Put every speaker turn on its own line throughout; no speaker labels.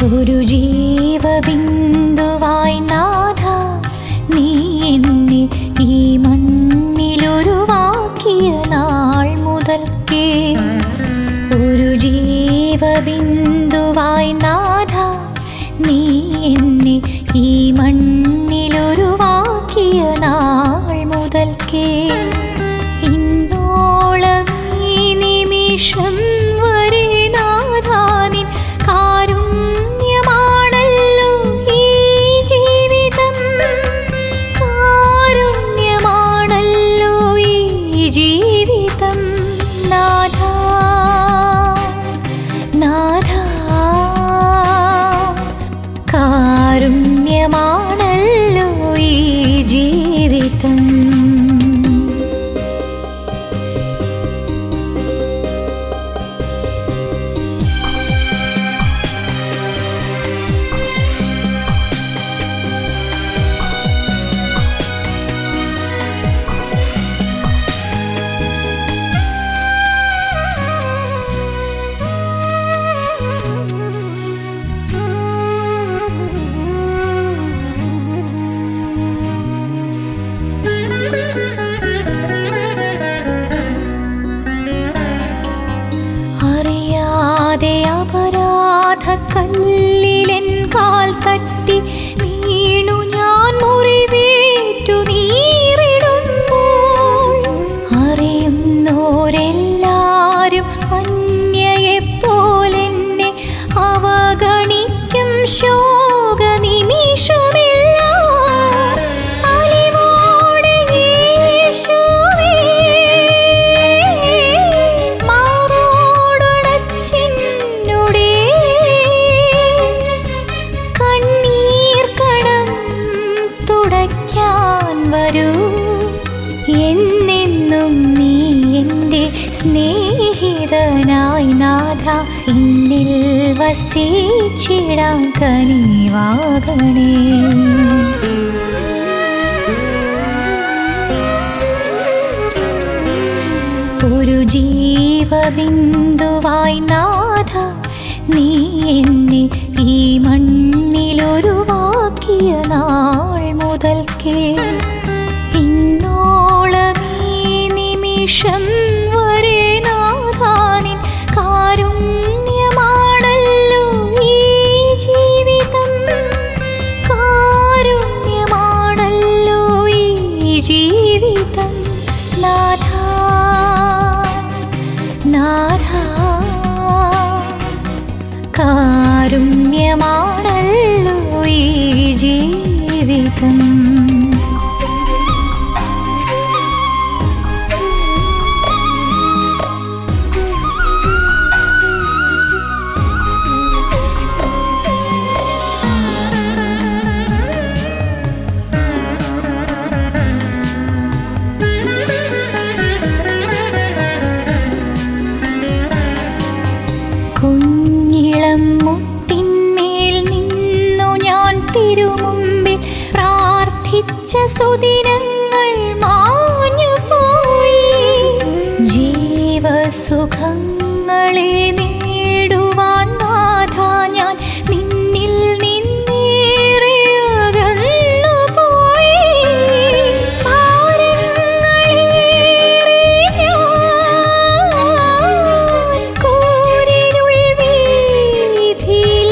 ഒരു ജീവബിന്ദുവായി നാഥ നീ എന്നെ ഈ മണ്ണിലൊരുവാക്കിയ നാൾ മുതൽക്കേ ഒരു ജീവബിന്ദുവായി നാഥ നീ എന്നെ ഈ മണ്ണിലൊരുവാക്കിയ നാൾ മുതൽക്കേ ഇന്നോളം ഈ നിമിഷം വരെ നാഥാനിൻ കാരുണ്യമാണല്ലോ ഈ ജീവിതം കാരുണ്യമാണല്ലോ ഈ ജീവിതം നാഥ നാഥ കാരുണ്യമാണല്ലോ ഈ ജീവിതം അറിയാതെ അപരാധ കല്ലിലെൻ കാൽ തട്ടി വീണു ഞാൻ മുറിവേറ്റു നീറിടുമ്പോൾ അറിയുന്നോരെല്ലാരും അന്യയെപ്പോലെന്നെ അവഗണിക്കും ശോക നിമിഷമെല്ലാം അലിവോടെ യേശുവേ മാറോടണച്ചിന്നുടെ കണ്ണീർ കടം തുടയ്ക്കാൻ വരൂ എന്നെന്നും നീ എൻ്റെ സ്നേഹിതനായി നാഥ എന്നിൽ വസിച്ചിടാൻ കനിവാകണേ ഒരു ജീവബിന്ദുവായി നാഥ നീ എന്നെ ഈ മണ്ണിലൊരുവാക്കിയ നാൾ മുതൽക്കേ ഇന്നോളം ഈ നിമിഷം വരെ നാഥാനിൻ കാരുണ്യമാണല്ലോ ഈ ജീവിതം കാരുണ്യമാണല്ലോ ഈ ജീവിതം നാഥ നാഥ കാരുണ്യമാണല്ലോ ഈ ജീവിതം കുഞ്ഞിളം മുട്ടിന്മേൽ നിന്നു ഞാൻ തിരുമുമ്പിൽ പ്രാർത്ഥിച്ച സുദിനങ്ങൾ മാഞ്ഞു പോയി ജീവസുഖങ്ങളെ നേടുവാൻ നാഥ ഞാൻ നിന്നിൽ നിന്നേറെ അകന്നു പോയി ഭാരങ്ങളേറെ ഞാൻ കൂരിരുൾ വീഥിയിൽ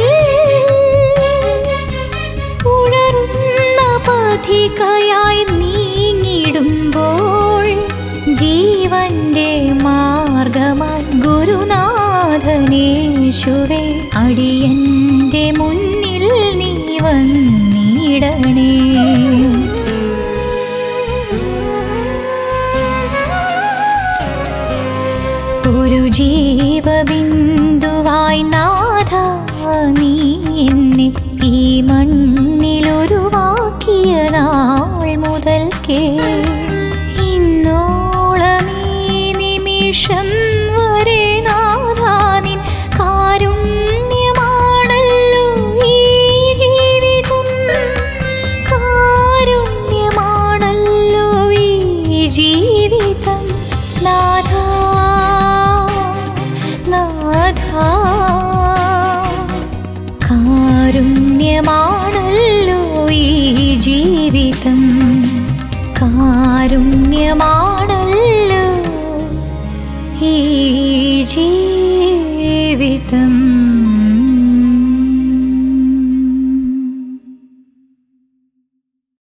ഉണരുന്ന പഥികയായി നീങ്ങിടുമ്പോൾ ജീവന്റെ മാർഗമായി ഗുരുനാഥനേശുവേ അടിയന്റെ മുന്നിൽ നീ വന്നിടണേ ഒരു ജീവബിന്ദുവായി നാഥ നീ എന്നെ ഈ മണ്ണിലൊരുവാക്കിയ നാൾ മുതൽക്കേ ഇന്നോളം ഈ നിമിഷം വരെ നാഥാനിൻ കാരുണ്യമാണല്ലോ ഈ ജീവിതം കാരുണ്യമാണല്ലോ ഈ ജീവിതം നാഥ നാഥ കാ ധന്യമാ